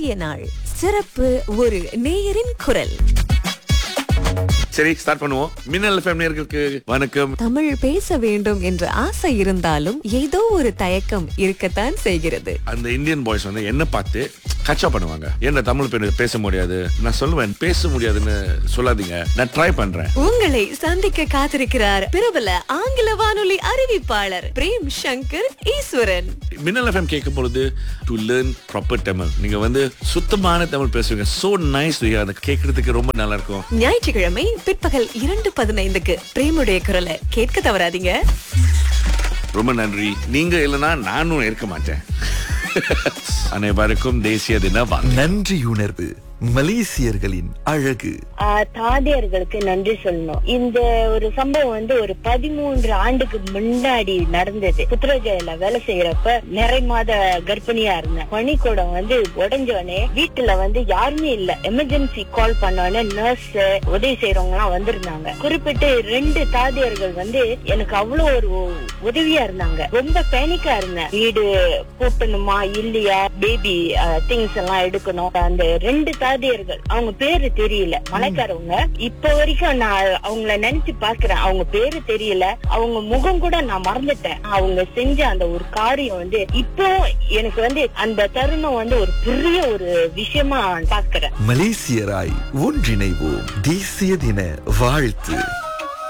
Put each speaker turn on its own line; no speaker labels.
தேசிய நாள் சிறப்பு ஒரு நேயரின் குரல்
சரி ஸ்டார்ட் பண்ணுவோம் மின்னல் எஃப்எம் நேர்களுக்கு வணக்கம்
தமிழ் பேச வேண்டும் என்ற ஆசை இருந்தாலும் ஏதோ ஒரு தயக்கம் இருக்கத்தான் செய்கிறது
அந்த இந்தியன் பாய்ஸ் வந்து என்ன பார்த்து கச்சா பண்ணுவாங்க என்ன தமிழ் பெண் பேச முடியாது நான் சொல்லுவேன் பேச முடியாதுன்னு சொல்லாதீங்க நான் ட்ரை பண்றேன்
உங்களை சந்திக்க காத்திருக்கிறார் பிரபல ஆங்கில வானொலி அறிவிப்பாளர் பிரேம் சங்கர் ஈஸ்வரன்
மின்னல் எஃப்எம் கேட்கும் பொழுது டு லேர்ன் ப்ராப்பர் தமிழ் நீங்க வந்து சுத்தமான தமிழ் பேசுவீங்க சோ நைஸ் அதை கேட்கறதுக்கு ரொம்ப நல்லா இருக்கும்
ஞாயிற்றுக்கிழமை பிற்பகல் இரண்டு பதினைந்துக்கு பிரேமுடைய குரலை கேட்க தவறாதீங்க
ரொம்ப நன்றி நீங்க இல்லைன்னா நானும் இருக்க மாட்டேன் அனைவருக்கும் தேசிய தின வாழ்த்து.
நன்றியுணர்வு மலேசியர்களின் அழகு
ஆஹ் தாதியர்களுக்கு நன்றி சொல்லணும் இந்த ஒரு சம்பவம் வந்து ஒரு பதிமூன்று ஆண்டுக்கு முன்னாடி நடந்தது புத்திரஜயில வேலை செய்யறப்ப நிறை மாத கர்ப்பிணியா இருந்தேன் பனிக்கூடம் வந்து உடஞ்சோடனே வீட்டுல வந்து யாருமே இல்ல எமர்ஜென்சி கால் பண்ணோடனே நர்ஸ் உதவி செய்யறவங்க எல்லாம் வந்திருந்தாங்க குறிப்பிட்டு ரெண்டு தாதியர்கள் வந்து எனக்கு அவ்வளவு ஒரு உதவியா இருந்தாங்க ரொம்ப பேனிக்கா இருந்தேன் வீடு கூட்டணுமா இல்லையா பேபி திங்ஸ் எல்லாம் எடுக்கணும் அந்த ரெண்டு தாதியர்கள் அவங்க பேரு தெரியல மலைக்காரவங்க இப்ப வரைக்கும் நான் அவங்கள நினைச்சு பாக்குறேன் அவங்க பேரு தெரியல அவங்க முகம் கூட நான் மறந்துட்டேன் அவங்க செஞ்ச அந்த ஒரு காரியம் வந்து இப்போ எனக்கு வந்து அந்த தருணம் வந்து ஒரு பெரிய ஒரு விஷயமா பாக்குறேன்
மலேசியராய் ஒன்றிணைவோம் தேசிய தின வாழ்த்து